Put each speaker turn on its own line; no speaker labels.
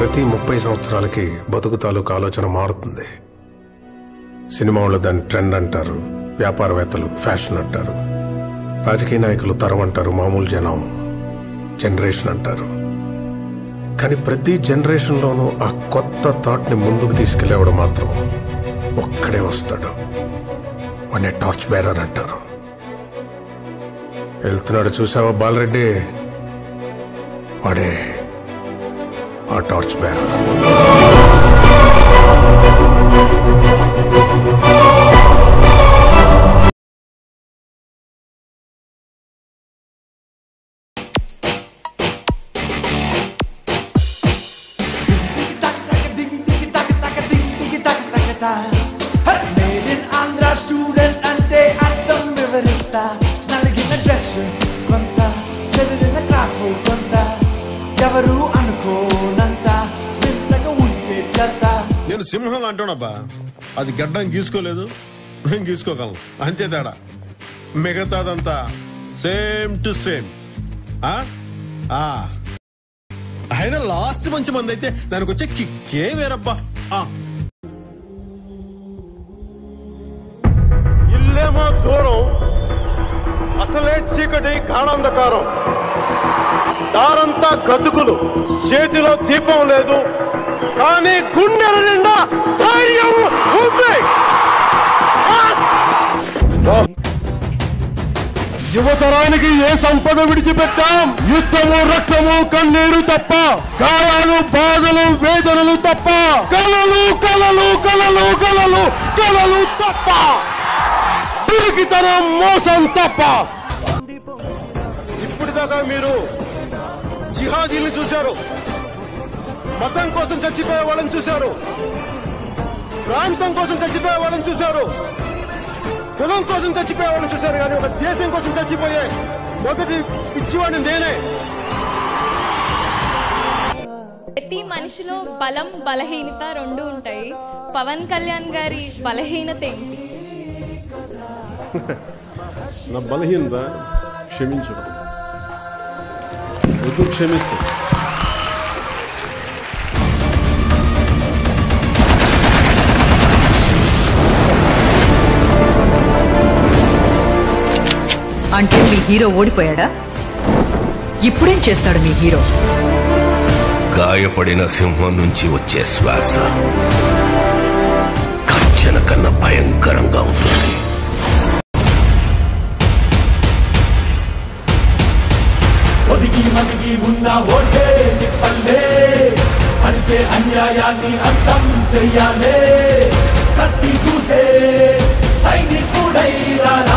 ప్రతి ముప్పై సంవత్సరాలకి బతుకు తాలూకు ఆలోచన మారుతుంది సినిమా వాళ్ళు దాన్ని ట్రెండ్ అంటారు వ్యాపారవేత్తలు ఫ్యాషన్ అంటారు రాజకీయ నాయకులు తరం అంటారు మామూలు జనం జనరేషన్ అంటారు కానీ ప్రతి జనరేషన్లోనూ ఆ కొత్త థాట్ ని ముందుకు తీసుకెళ్లేవాడు మాత్రం ఒక్కడే వస్తాడు వాడిని టార్చ్ బేరర్ అంటారు వెళ్తున్నాడు చూసావా బాలరెడ్డి వాడే ఆ torch bearer
made in Andhra student అంటే అర్థం వివరిస్తా నలిగిన డ్రెస్ కొంత చదివిన క్రాఫ్ కొంత ఎవరు అనుకోనంత వింతగా ఉంటే చెత్త
నేను సింహం అంటానబ్బా అది గడ్డం గీసుకోలేదు నేను గీసుకోగలను అంతే తేడా మిగతాదంతా సేమ్ టు సేమ్ ఆ ఆ. అయినా లాస్ట్ మంచి మంది అయితే దానికి వచ్చే కిక్కే వేరబ్బా ఆ.
ఇల్లేమో దూరం అసలే చీకటి గాఢంధకారం దారంతా గతుకులు చేతిలో దీపం లేదు కానీ గుండెల నిండా ధైర్యం ఉంది యువతరానికి ఏ సంపద విడిచిపెట్టాం యుద్ధము రక్తము కన్నీరు తప్ప గాయాలు బాధలు వేదనలు తప్ప కలలు కలలు కలలు కలలు కలలు తప్ప పిరికితనం మోసం తప్ప ఇప్పటిదాకా మీరు జిహాదీలు చూశారు మతం కోసం చచ్చిపోయే వాళ్ళని చూశారు ప్రాంతం కోసం చచ్చిపోయే వాళ్ళని చూశారు కులం కోసం చచ్చిపోయే వాళ్ళని చూశారు కానీ ఒక దేశం కోసం చచ్చిపోయే మొదటి పిచ్చివాడిని నేనే
ప్రతి మనిషిలో బలం బలహీనత రెండు ఉంటాయి పవన్ కళ్యాణ్ గారి బలహీనత ఏంటి
నా బలహీనత క్షమించడం ఎందుకు క్షమిస్తా
అంటే మీ హీరో ఓడిపోయాడా ఇప్పుడేం చేస్తాడు మీ హీరో
గాయపడిన సింహం నుంచి వచ్చే శ్వాస కచ్చన కన్నా భయంకరంగా ఉంటుంది
ఒదిగి మదిగి ఉన్న ఓటే నిప్పల్లే అడిచే అన్యాయాన్ని అంతం చెయ్యాలే కత్తి దూసే సైనికుడై రారా